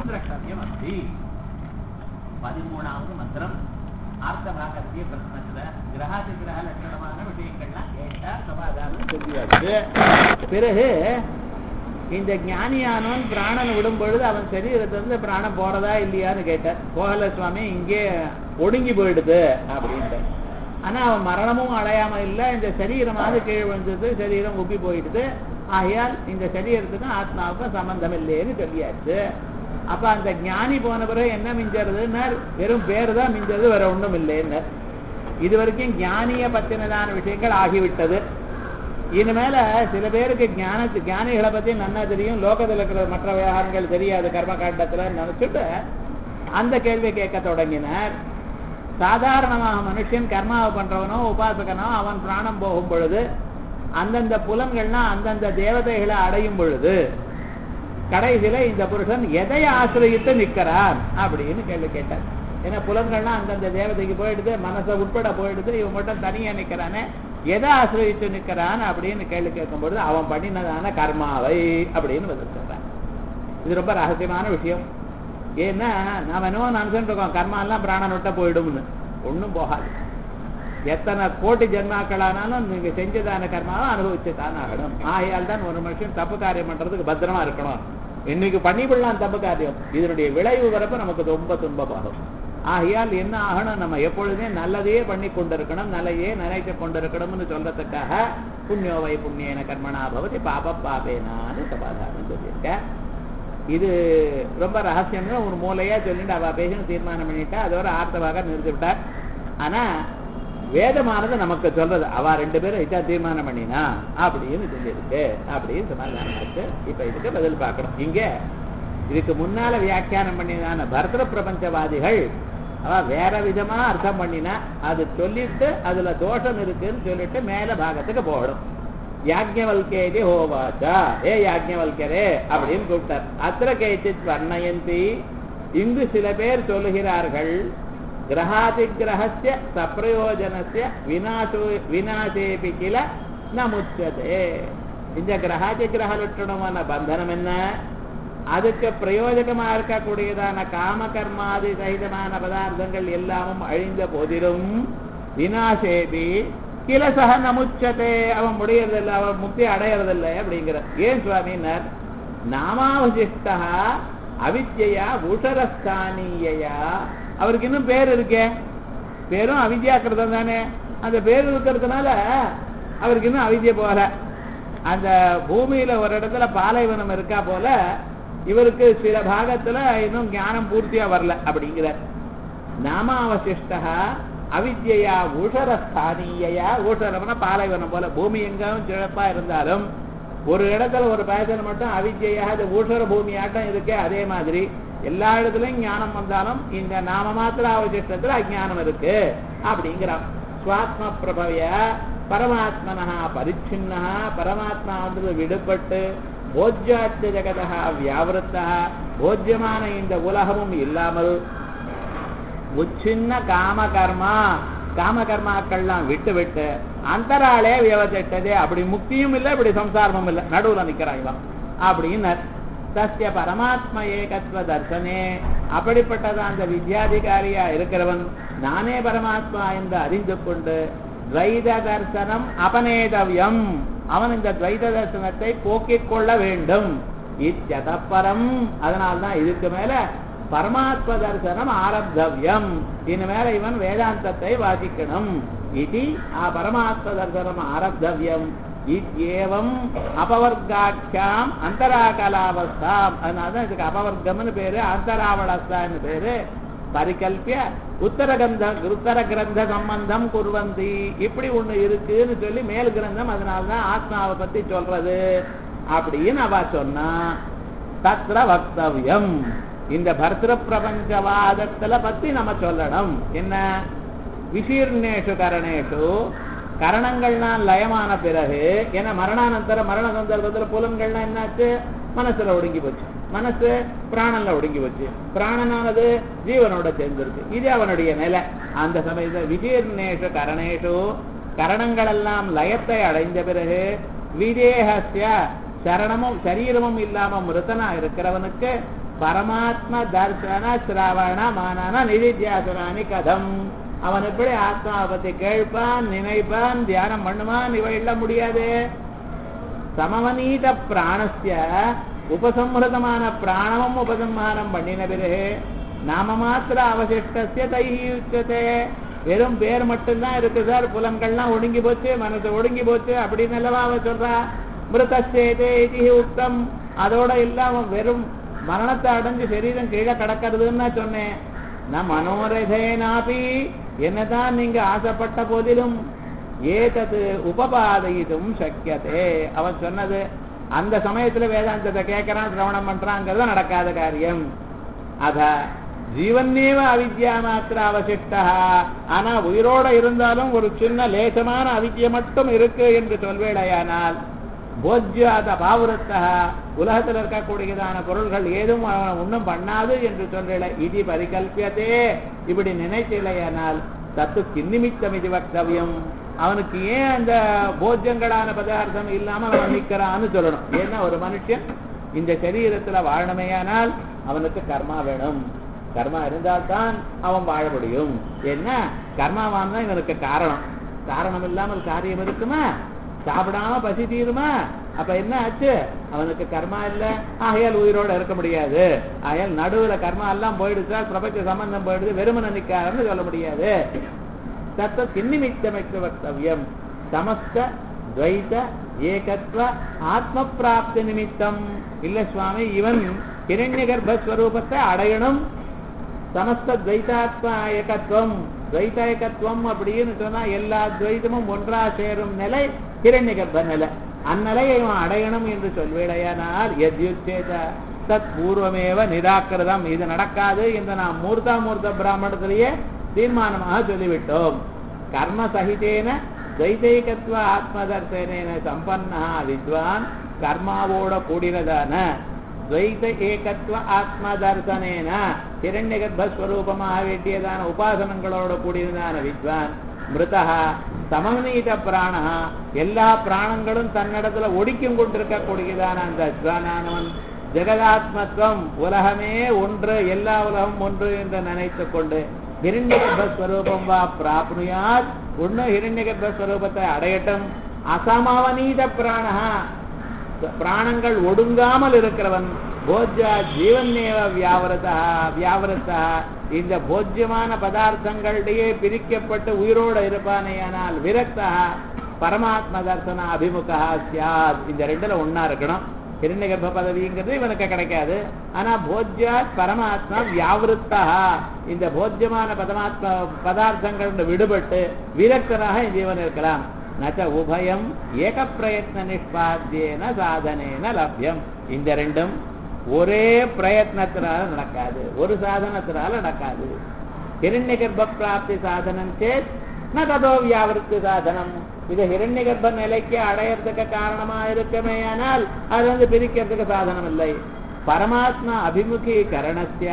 द्रष्टव्यम् अस्ति பதிமூணாவது மந்திரம் ஆர்த்தபாகத்திய பிரச்சனத்துல கிரகாதி கிரக லட்சணமான விஷயங்கள்லாம் கேட்டா சமாதானம் சொல்லியாச்சு பிறகு இந்த ஞானியானவன் பிராணன் விடும் பொழுது அவன் சரீரத்திலிருந்து பிராணம் போறதா இல்லையான்னு கேட்டார் கோகல சுவாமி இங்கே ஒடுங்கி போயிடுது அப்படின்ட்டு ஆனா அவன் மரணமும் அடையாம இல்ல இந்த சரீரமாவது கீழே விழுந்தது சரீரம் உப்பி போயிடுது ஆகையால் இந்த சரீரத்துக்கும் ஆத்மாவுக்கும் சம்பந்தம் இல்லைன்னு சொல்லியாச்சு அப்ப அந்த ஞானி போன பிறகு என்ன மிஞ்சறதுன்னா வெறும் பேரு தான் மிஞ்சது வேற ஒண்ணும் இல்லைன்னு இது வரைக்கும் ஞானிய பத்தினதான விஷயங்கள் ஆகிவிட்டது இனிமேல சில பேருக்கு ஞானத்து ஞானிகளை பத்தி நன்னா தெரியும் லோகத்தில் இருக்கிற மற்ற விவகாரங்கள் தெரியாது கர்ம காண்டத்துல நினைச்சுட்டு அந்த கேள்வி கேட்க தொடங்கினார் சாதாரணமாக மனுஷன் கர்மாவை பண்றவனோ உபாசகனோ அவன் பிராணம் போகும் பொழுது அந்தந்த புலன்கள்னா அந்தந்த தேவதைகளை அடையும் பொழுது கடைசியில இந்த புருஷன் எதை ஆசிரியத்து நிக்கிறான் அப்படின்னு கேள்வி கேட்டார் ஏன்னா புலன்கள்லாம் அந்தந்த தேவதைக்கு போயிடுது மனசை உட்பட போயிடுது இவன் மட்டும் தனியா நிக்கிறானே எதை ஆசிரியத்து நிக்கிறான் அப்படின்னு கேள்வி கேட்கும்பொழுது அவன் பண்ணினதான கர்மாவை அப்படின்னு பதில் சொல்றான் இது ரொம்ப ரகசியமான விஷயம் ஏன்னா நாம என்னவோ நினைச்சுட்டு இருக்கோம் கர்மா எல்லாம் பிராணன் விட்ட போயிடும்னு ஒண்ணும் போகாது எத்தனை கோடி ஜென்மாக்களானாலும் நீங்க செஞ்சதான கர்மாவை அனுபவிச்சு தான் ஆகணும் ஆகையால் தான் ஒரு மனுஷன் தப்பு காரியம் பண்றதுக்கு பத்திரமா இருக்கணும் இன்னைக்கு பண்ணிவிடலாம் தப்பு காரியம் இதனுடைய விளைவு வரப்ப நமக்கு ரொம்ப துன்பமாகும் ஆகையால் என்ன ஆகணும் நம்ம எப்பொழுதுமே நல்லதையே பண்ணி கொண்டிருக்கணும் நல்லதையே நினைத்து கொண்டிருக்கணும்னு சொல்றதுக்காக புண்ணியோவை புண்ணியன கர்மனா பவதி பாப பாபேனான்னு சமாதானம் சொல்லியிருக்க இது ரொம்ப ரகசியம்னு ஒரு மூலையா சொல்லிட்டு அவ பேசணும் தீர்மானம் பண்ணிட்டா அதோட ஆர்த்தவாக நிறுத்தி விட்டார் ஆனா வேதமானது நமக்கு சொல்றது அவ ரெண்டு பேரும் இதா தீர்மானம் பண்ணினா அப்படின்னு சொல்லியிருக்கு அப்படின்னு சமாதானம் ஆச்சு இப்ப இதுக்கு பதில் பார்க்கணும் இங்க இதுக்கு முன்னால வியாக்கியானம் பண்ணியதான பரதர பிரபஞ்சவாதிகள் அவ வேற விதமா அர்த்தம் பண்ணினா அது சொல்லிட்டு அதுல தோஷம் இருக்குன்னு சொல்லிட்டு மேல பாகத்துக்கு போகணும் யாஜ்ஞவல்கேதி ஹோவாச்சா ஏ யாஜ்ஞவல்கரே அப்படின்னு கூப்பிட்டார் அத்திர கேச்சித் வர்ணயந்தி இங்கு சில பேர் சொல்லுகிறார்கள் கிரகாதி கிரகஸ்ய சப்பிரயோஜனஸ்ய வினாசோ வினாசேபி கில ந முச்சதே இந்த கிரகாதி கிரக லட்சணமான பந்தனம் என்ன அதுக்கு பிரயோஜகமா இருக்கக்கூடியதான காம கர்மாதி சகிதமான பதார்த்தங்கள் எல்லாமும் அழிந்த போதிலும் வினாசேபி கிலசக நமுச்சதே அவன் முடியறதில்லை அவன் முக்தி அடையறதில்லை அப்படிங்கிற ஏன் சுவாமினர் நாமாவசிஷ்டா அவித்யா உஷரஸ்தானியா அவருக்கு இன்னும் பேர் இருக்கே பேரும் அவித்யாக்கிருதம் தானே அந்த பேர் இருக்கிறதுனால அவருக்கு இன்னும் அவித்ய போல அந்த பூமியில ஒரு இடத்துல பாலைவனம் இருக்கா போல இவருக்கு சில பாகத்துல இன்னும் ஞானம் பூர்த்தியா வரல அப்படிங்கிறார் நாமாவசிஷ்டா அவித்யா ஊஷரஸ்தானியா ஊஷரம்னா பாலைவனம் போல பூமி எங்கும் சிழப்பா இருந்தாலும் ஒரு இடத்துல ஒரு பயத்தில் மட்டும் அவித்யா அது ஊஷர பூமி ஆட்டம் இருக்கே அதே மாதிரி எல்லா இடத்துலயும் ஞானம் வந்தாலும் இந்த நாம மாத்திர அவசிஷ்டத்துல அஜானம் இருக்கு அப்படிங்கிறான் சுவாத்ம பிரபவிய பரமாத்மனா பரிச்சின்னா பரமாத்மா வந்து விடுபட்டு போஜ்யாச்ச ஜெகதா வியாவிருத்தா போஜ்யமான இந்த உலகமும் இல்லாமல் உச்சின்ன காம கர்மா காம கர்மாக்கள்லாம் விட்டு விட்டு அந்தராளே வியவச்சிட்டதே அப்படி முக்தியும் இல்லை இப்படி சம்சாரமும் இல்லை நடுவுல நிக்கிறான் இவன் அப்படின்னு சத்திய பரமாத்ம ஏகத்துவ தர்சனே அப்படிப்பட்டது அந்த வித்யாதிகாரியா இருக்கிறவன் நானே பரமாத்மா என்று அறிந்து கொண்டு துவைத தர்சனம் அபநேதவியம் அவன் இந்த துவைத தர்சனத்தை போக்கிக் கொள்ள வேண்டும் இச்சதப்பரம் அதனால்தான் இதுக்கு மேல பரமாத்ம தர்சனம் ஆரப்தவியம் இனிமேல இவன் வேதாந்தத்தை வாசிக்கணும் இது ஆ பரமாத்ம தர்சனம் ஆரப்தவியம் இத்யேவம் அபவர்காட்சியாம் அந்தராகலாவஸ்தாம் அதனால இதுக்கு அபவர்க்கம்னு பேரு அந்தராவளஸ்தான்னு பேரு பரிகல்பிய உத்தரகந்த உத்தர கிரந்த சம்பந்தம் குர்வந்தி இப்படி ஒண்ணு இருக்குன்னு சொல்லி மேல் கிரந்தம் அதனாலதான் ஆத்மாவை பத்தி சொல்றது அப்படின்னு அவ சொன்னா தத்ர வக்தவியம் இந்த பர்திர பிரபஞ்சவாதத்துல பத்தி நம்ம சொல்லணும் என்ன விசீர்ணேஷு கரணேஷு கரணங்கள்லாம் லயமான பிறகு ஏன்னா மரணானந்தர மரண சந்தர்ப்பத்துல புலன்கள்லாம் என்னாச்சு மனசுல ஒடுங்கி போச்சு மனசு பிராணன்ல ஒடுங்கி போச்சு பிராணனானது ஜீவனோட சேர்ந்திருக்கு இது அவனுடைய நிலை அந்த சமயத்தில் விஜீர்ணேஷு கரணேஷு கரணங்கள் எல்லாம் லயத்தை அடைந்த பிறகு விதேகசிய சரணமும் சரீரமும் இல்லாம மிருத்தனா இருக்கிறவனுக்கு பரமாத்ம தர்சன சிரவண மனன நிதித்தியாசனானி கதம் அவன் எப்படி ஆத்மாவை பத்தி கேட்பான் நினைப்பான் தியானம் பண்ணுவான் இவை எல்லாம் முடியாது சமவனீத பிராணஸ்ய உபசம்ஹதமான பிராணமும் உபசம்ஹாரம் பண்ணின பிறகு நாம மாத்திர அவசிஷ்டசிய தைஹி உச்சதே வெறும் பேர் மட்டும்தான் இருக்கு சார் புலன்கள்லாம் ஒடுங்கி போச்சு மனசு ஒடுங்கி போச்சு அப்படின்னு அல்லவா அவ சொல்றா மிருதசேதே இது உக்தம் அதோட இல்லாம வெறும் மரணத்தை அடைஞ்சு சரீரம் கீழே கிடக்கிறதுன்னு நான் சொன்னேன் நான் மனோரதேனாபி என்னதான் நீங்க ஆசைப்பட்ட போதிலும் ஏதது உபபாதயிதும் சக்கியதே அவன் சொன்னது அந்த சமயத்துல வேதாந்தத்தை கேட்கறான் சிரவணம் பண்றாங்கிறது நடக்காத காரியம் அத ஜீவன்னேவ அவித்யா மாத்திர அவசிஷ்டா ஆனா உயிரோட இருந்தாலும் ஒரு சின்ன லேசமான அவித்யை மட்டும் இருக்கு என்று சொல்வேடையானால் போஜ்யாத பாவுரத்தா உலகத்தில் இருக்கக்கூடியதான பொருள்கள் ஏதும் அவன் ஒன்றும் பண்ணாது என்று சொல்றேன் இது பரிகல்பியதே இப்படி நினைக்கலையானால் தத்து கிண்ணிமித்தம் இது வக்தவியம் அவனுக்கு ஏன் அந்த போஜ்யங்களான பதார்த்தம் இல்லாம அவன் நிக்கிறான்னு சொல்லணும் ஏன்னா ஒரு மனுஷன் இந்த சரீரத்துல வாழணுமேயானால் அவனுக்கு கர்மா வேணும் கர்மா இருந்தால்தான் அவன் வாழ முடியும் என்ன கர்மாவான் தான் இவனுக்கு காரணம் காரணம் இல்லாமல் காரியம் இருக்குமா சாப்பிடாம பசி தீருமா அப்ப என்ன ஆச்சு அவனுக்கு கர்மா இல்ல ஆகையால் உயிரோட இருக்க முடியாது ஆகையால் நடுவுல கர்மா எல்லாம் போயிடுச்சா பிரபஞ்ச சம்பந்தம் போயிடுது வெறுமன நிக்காருன்னு சொல்ல முடியாது தத்த கிண்ணிமித்தமைக்கு வக்தவியம் சமஸ்த துவைத ஏகத்வ ஆத்ம பிராப்தி நிமித்தம் இல்ல சுவாமி இவன் கிரண்ய கர்ப்பஸ்வரூபத்தை அடையணும் சமஸ்த துவைதாத்ம ஏகத்துவம் துவைத ஏகத்துவம் அப்படின்னு சொன்னா எல்லா துவைதமும் ஒன்றா சேரும் நிலை கிரண்ய கர்ப்ப நிலை அந்நிலையை இவன் அடையணும் என்று சொல்வேடையானால் எத்யுச்சேத தத் பூர்வமேவ நிராக்கிரதம் இது நடக்காது என்று நாம் மூர்த்தா மூர்த்த பிராமணத்திலேயே தீர்மானமாக சொல்லிவிட்டோம் கர்ம சகிதேன துவைதைகத்துவ ஆத்மதர்சனேன சம்பன்னா வித்வான் கர்மாவோட கூடினதான துவைத ஏகத்துவ ஆத்ம தர்சனேன ஹிரண்ய கர்ப்பஸ்வரூபமாக வேண்டியதான உபாசனங்களோட கூடியதான வித்வான் மிருதா சமநீத பிராணா எல்லா பிராணங்களும் தன்னிடத்துல ஒடுக்கியும் கொண்டிருக்கக்கூடியதான அந்த அத்வானானவன் ஜெகதாத்மத்துவம் உலகமே ஒன்று எல்லா உலகம் ஒன்று என்று நினைத்துக் கொண்டு ஹிரண்யகர்ப்பஸ்வரூபம் வா பிராப்னுயாத் ஒண்ணு ஹிரண்யகர்ப்பஸ்வரூபத்தை அடையட்டும் அசமவனீத பிராணஹா பிராணங்கள் ஒடுங்காமல் இருக்கிறவன் போஜ்யா ஜீவன்னேவ வியாவரதா வியாவரதா இந்த போஜ்யமான பதார்த்தங்களிடையே பிரிக்கப்பட்டு உயிரோடு இருப்பானேயானால் விரக்தா பரமாத்ம தர்சன அபிமுகா சியாத் இந்த ரெண்டுல ஒன்னா இருக்கணும் ஹிரண்ய கர்ப்ப பதவிங்கிறது இவனுக்கு கிடைக்காது ஆனா போஜ்யாத் பரமாத்மா வியாவிருத்தா இந்த போஜ்யமான பரமாத்மா பதார்த்தங்கள் விடுபட்டு விரக்தராக இந்த இவன் இருக்கலாம் நச்ச உபயம் ஏக பிரயத்ன நிஷ்பாத்தியேன சாதனேன லப்யம் இந்த ரெண்டும் ஒரே பிரயத்னத்தினால நடக்காது ஒரு சாதனத்தினால நடக்காது ஹிரண்ய கர்ப்ப பிராப்தி சாதனம் சேத் ந ததோ வியாவிருத்தி சாதனம் இது ஹிரண்ய கர்ப்ப நிலைக்கு அடையறதுக்கு காரணமா இருக்குமேயானால் அது வந்து பிரிக்கிறதுக்கு சாதனம் இல்லை பரமாத்மா அபிமுகீகரணஸ்ய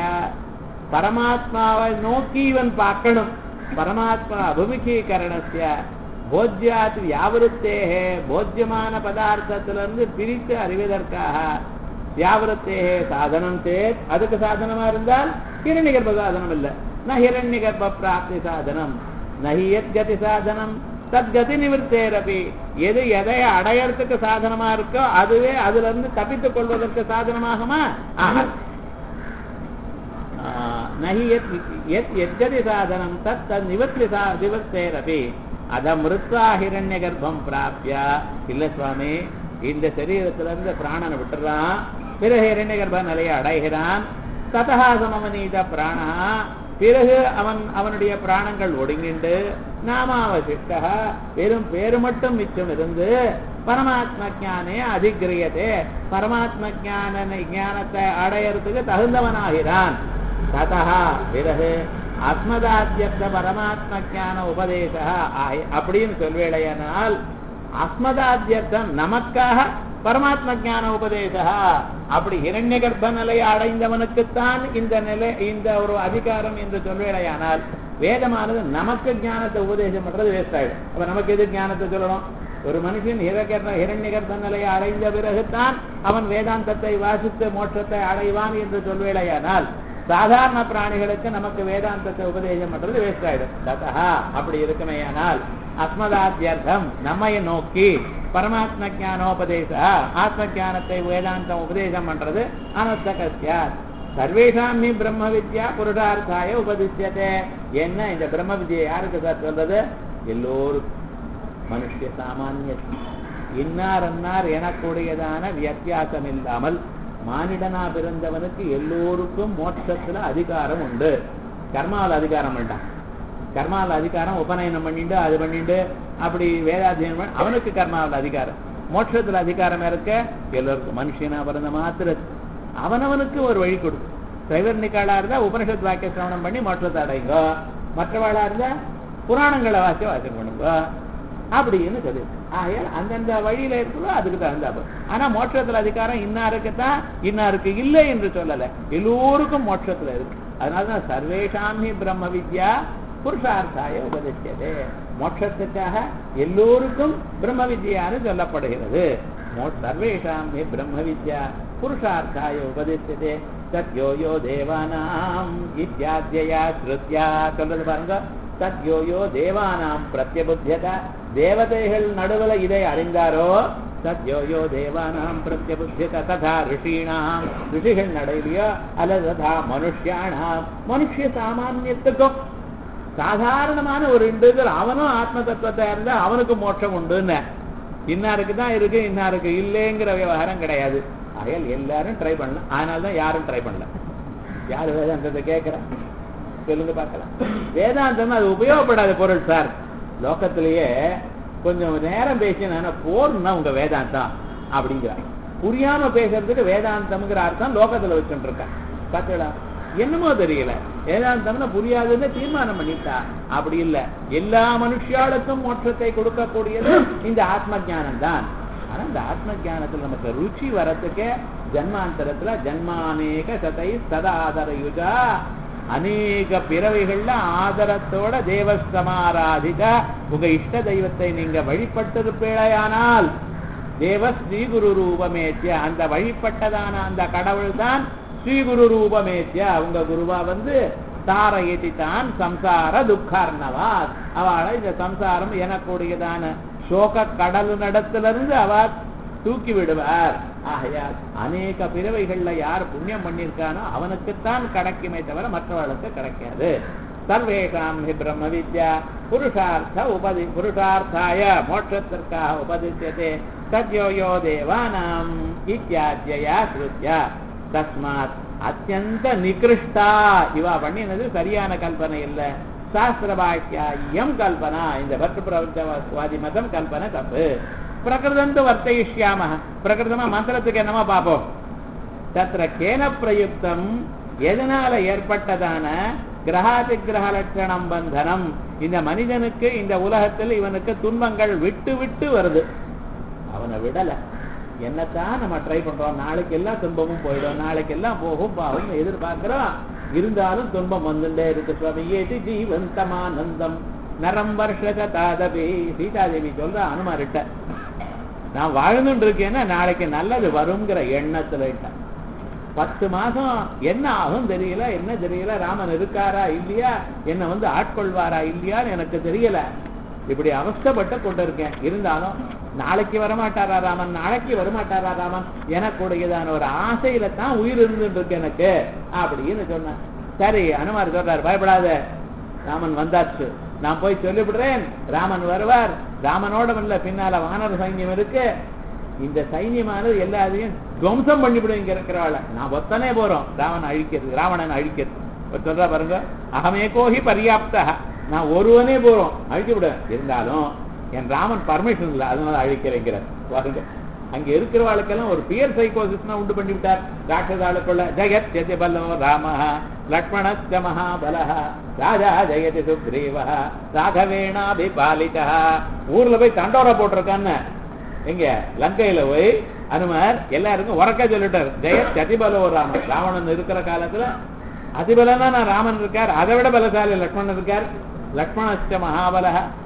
பரமாத்மாவை நோக்கி இவன் பார்க்கணும் பரமாத்மா அபிமுகீகரணஸ்ய போஜ்யாத் வியாவிருத்தேகே போஜ்யமான பதார்த்தத்திலிருந்து பிரித்து அறிவதற்காக வியாவிருத்தேகே சாதனம் சேத் அதுக்கு சாதனமா இருந்தால் ஹிரண்ய கர்ப்ப சாதனம் இல்லை ந ஹிரண்ய கர்ப்ப பிராப்தி சாதனம் நஹி கதி சாதனம் தத்கதி நிவர்த்தேரபி எது எதை அடையறதுக்கு சாதனமா இருக்கோ அதுவே அதுல இருந்து தப்பித்துக் கொள்வதற்கு சாதனமாகுமா ஆகாது நஹி எத்கதி சாதனம் தத் தத் நிவர்த்தி சா நிவர்த்தேரபி அத மிருத்வா ஹிரண்ய கர்ப்பம் பிராப்தியா இல்ல சுவாமி இந்த சரீரத்துல இருந்து பிராணனை விட்டுறான் பிறகு ஹிரண்ய கர்ப்ப நிலையை அடைகிறான் ததா சமமனீத பிராணா பிறகு அவன் அவனுடைய பிராணங்கள் ஒடுங்கிண்டு நாமாவசிஷ்டா வெறும் பேரு மட்டும் மிச்சம் இருந்து பரமாத்ம ஜானே அதிகிரியதே பரமாத்ம ஜான ஞானத்தை அடையறதுக்கு தகுந்தவனாகிறான் ததா பிறகு அஸ்மதாத்தியர்த்த பரமாத்ம ஜான உபதேச அப்படின்னு சொல்வேளையானால் அஸ்மதாத்தியர்த்தம் நமக்காக பரமாத்ம ஜான உபதேச அப்படி இரண்ய கர்ப்ப நிலையை அடைந்தவனுக்குத்தான் இந்த நிலை இந்த ஒரு அதிகாரம் என்று சொல்வேடையானால் வேதமானது நமக்கு ஞானத்தை உபதேசம் பண்றது வேஸ்ட் ஆயிடும் அப்ப நமக்கு எது ஞானத்தை சொல்லணும் ஒரு மனுஷன் ஹிரகர்ண ஹிரண்யகர்த்த நிலையை அடைந்த பிறகுதான் அவன் வேதாந்தத்தை வாசித்து மோட்சத்தை அடைவான் என்று சொல்வேளையானால் சாதாரண பிராணிகளுக்கு நமக்கு வேதாந்தத்தை உபதேசம் பண்றது வேஸ்ட் ஆயிடும் ததா அப்படி இருக்குமேயானால் அஸ்மதாத்தியர்த்தம் நம்மை நோக்கி பரமாத்ம ஜானோபதேச ஆத்ம ஜானத்தை வேதாந்தம் உபதேசம் பண்றது அனர்த்தகஸ்யா சர்வேஷாம் ஹி பிரம்ம வித்யா புருஷார்த்தாய உபதிஷ்யதே என்ன இந்த பிரம்ம வித்யை யாருக்கு சார் சொல்றது எல்லோருக்கும் மனுஷ சாமானிய இன்னார் அன்னார் எனக்கூடியதான வித்தியாசம் இல்லாமல் மானிடனா பிறந்தவனுக்கு எல்லோருக்கும் மோட்சத்துல அதிகாரம் உண்டு கர்மாவில் அதிகாரம் வேண்டாம் கர்மாவில் அதிகாரம் உபநயனம் பண்ணிட்டு அது பண்ணிட்டு அப்படி வேதாத்தியனம் பண்ணி அவனுக்கு கர்மாவில் அதிகாரம் மோட்சத்துல அதிகாரம் இருக்க எல்லோருக்கும் மனுஷனா பிறந்த மாத்திர அவனவனுக்கு ஒரு வழி கொடு சைவர்ணிக்காளா இருந்தா உபனிஷத் வாக்கிய சிரவணம் பண்ணி மோட்சத்தை அடைங்க மற்றவாளா இருந்தா புராணங்களை வாசி வாசம் பண்ணுங்க அப்படின்னு சொல்லு ஆகையால் அந்தந்த வழியில இருக்கிறதோ அதுக்கு தகுந்தாப்பு ஆனா மோட்சத்துல அதிகாரம் இன்னாருக்கு தான் இன்னாருக்கு இல்லை என்று சொல்லல எல்லோருக்கும் மோட்சத்துல இருக்கு அதனாலதான் சர்வேஷாமி பிரம்ம வித்யா புருஷார்த்தாய உபதிச்சது மோட்சத்துக்காக எல்லோருக்கும் பிரம்ம வித்யான்னு சொல்லப்படுகிறது மோ- சர்வேஷாம் ஹி பிரம்ம வித்யா புருஷார்த்தாய உபதிச்சது சத்யோ யோ தேவானாம் இத்தியாத்யா ஸ்ருத்யா சொல்றது பாருங்க சத்யோ யோ தேவானாம் பிரத்யபுத்தியத தேவதைகள் நடுவுல இதை அறிந்தாரோ சத்யோ யோ தேவானாம் பிரத்யபுத்தியத ததா ரிஷீணாம் ரிஷிகள் நடையிலையோ அல்லது ததா மனுஷியானாம் மனுஷ சாமானியத்துக்கும் சாதாரணமான ஒரு இண்டிவிஜுவல் அவனும் ஆத்ம தத்துவத்தை இருந்தா அவனுக்கு மோட்சம் உண்டுன்னு இன்னாருக்கு தான் இருக்கு இன்னாருக்கு இல்லைங்கிற விவகாரம் கிடையாது ஆகையால் எல்லாரும் ட்ரை பண்ணலாம் அதனால தான் யாரும் ட்ரை பண்ணல யார் வேதாந்தத்தை கேட்கிறா சொல்லுங்க பார்க்கலாம் வேதாந்தம் அது உபயோகப்படாத பொருள் சார் லோகத்திலேயே கொஞ்சம் நேரம் பேசினா போர்னா உங்க வேதாந்தம் அப்படிங்கிறார் புரியாம பேசுறதுக்கு வேதாந்தம்ங்கிற அர்த்தம் லோகத்துல வச்சுட்டு இருக்கேன் பார்த்தீங்களா என்னமோ தெரியல வேதாந்தம்னா புரியாதுன்னு தீர்மானம் பண்ணிட்டா அப்படி இல்ல எல்லா மனுஷியாளுக்கும் மோட்சத்தை கொடுக்கக்கூடியது இந்த ஆத்ம ஞானம் தான் ஆனா இந்த ஆத்ம ஞானத்துல நமக்கு ருச்சி வரத்துக்கு ஜன்மாந்தரத்துல ஜன்மானேக சதை சதாதரயுஜா அநேக பிறவைகள்ல ஆதரத்தோட தேவஸ்தமாராதிக உங்க இஷ்ட தெய்வத்தை நீங்க வழிபட்டிருப்பீழையானால் தேவ ஸ்ரீகுரு ரூபமேத்திய அந்த வழிபட்டதான அந்த கடவுள் தான் ஸ்ரீகுரு ரூபமேத்திய அவங்க குருவா வந்து தாரயதி தான் சம்சார துக்கார்ணவாத் அவளை இந்த சம்சாரம் எனக்கூடியதான சோக கடல் நடத்திலிருந்து அவ தூக்கி விடுவார் ஆகையால் அநேக பிறவைகள்ல யார் புண்ணியம் பண்ணியிருக்கானோ அவனுக்குத்தான் கிடைக்குமே தவிர மற்றவர்களுக்கு கிடைக்காது சர்வேஷாம் ஹி பிரம்ம வித்யா புருஷார்த்த உபதி புருஷார்த்தாய மோட்சத்திற்காக உபதிசியதே சத்யோ யோ தேவானாம் இத்தியாத்யா ஸ்ருத்யா தஸ்மாத் அத்தியந்த நிகிருஷ்டா இவா பண்ணினது சரியான கல்பனை இல்ல சாஸ்திர பாக்கியா இயம் கல்பனா இந்த பற்று பிரபஞ்சவாதி மதம் கல்பனை தப்பு பிரகிருதந்து வர்த்தயிஷ்யாம பிரகிருதமா மந்திரத்துக்கு என்னமா பார்ப்போம் தத்திர கேன பிரயுக்தம் எதனால ஏற்பட்டதான கிரகாதி கிரக லட்சணம் பந்தனம் இந்த மனிதனுக்கு இந்த உலகத்தில் இவனுக்கு துன்பங்கள் விட்டு விட்டு வருது அவனை விடல என்னத்தான் நம்ம ட்ரை பண்றோம் நாளைக்கு எல்லாம் துன்பமும் போயிடும் நாளைக்கு எல்லாம் போகும் பாவும் எதிர்பார்க்கிறோம் இருந்தாலும் துன்பம் வந்துட்டே இருக்கு சுவாமி ஏது ஜீவந்தமானந்தம் நரம் வருஷ தாதபி சீதாதேவி சொல்ற அனுமாரிட்ட நான் வாழ்ந்துட்டு இருக்கேன்னா நாளைக்கு நல்லது வருங்கிற எண்ணத்துல இட்டேன் பத்து மாசம் என்ன ஆகும் தெரியல என்ன தெரியல ராமன் இருக்காரா இல்லையா என்ன வந்து ஆட்கொள்வாரா இல்லையான்னு எனக்கு தெரியல இப்படி அவஸ்தப்பட்டு கொண்டு இருக்கேன் இருந்தாலும் நாளைக்கு வரமாட்டாரா ராமன் நாளைக்கு வரமாட்டாரா ராமன் எனக்குடையதான ஒரு ஆசையில தான் உயிர் இருந்துட்டு இருக்கு எனக்கு அப்படின்னு சொன்னேன் சரி அனுமார் சொல்றாரு பயப்படாத ராமன் வந்தாச்சு நான் போய் சொல்லிவிடுறேன் ராமன் வருவார் ராமனோட இல்ல பின்னால வானர சைன்யம் இருக்கு இந்த சைன்யமானது எல்லாத்தையும் துவம்சம் பண்ணிவிடும் இங்க இருக்கிறவாள நான் ஒத்தனே போறோம் ராவணன் அழிக்கிறது ராவணன் அழிக்கிறது இப்ப சொல்றா பாருங்க அகமே கோஹி பர்யாப்த நான் ஒருவனே போறோம் அழிக்க விட இருந்தாலும் என் ராமன் பர்மிஷன் இல்லை அதனால அழிக்கிறேங்கிறார் பாருங்க அங்க இருக்கிறவாளுக்கெல்லாம் ஒரு பியர் சைக்கோசிஸ்னா உண்டு பண்ணி விட்டார் ராட்சதாளுக்குள்ள ஜெகத் ஜெய பல்லவ ராம லக்ஷ்மணஸ்ய மகாபல ராஜா ஜெயதி சுக்ரீவ ராகவேணாபிபாலிதா ஊர்ல போய் தண்டோரா போட்டிருக்கான்னு எங்க லங்கையில போய் அனுமர் எல்லாருக்கும் உறக்க சொல்லிட்டார் ஜெய அதிபலோ ராமன் ராவணன் இருக்கிற காலத்துல அதிபலனா நான் ராமன் இருக்கார் அதை விட பலசாலி லக்ஷ்மணன் இருக்கார் லக்ஷ்மணஸ்ட மகாபல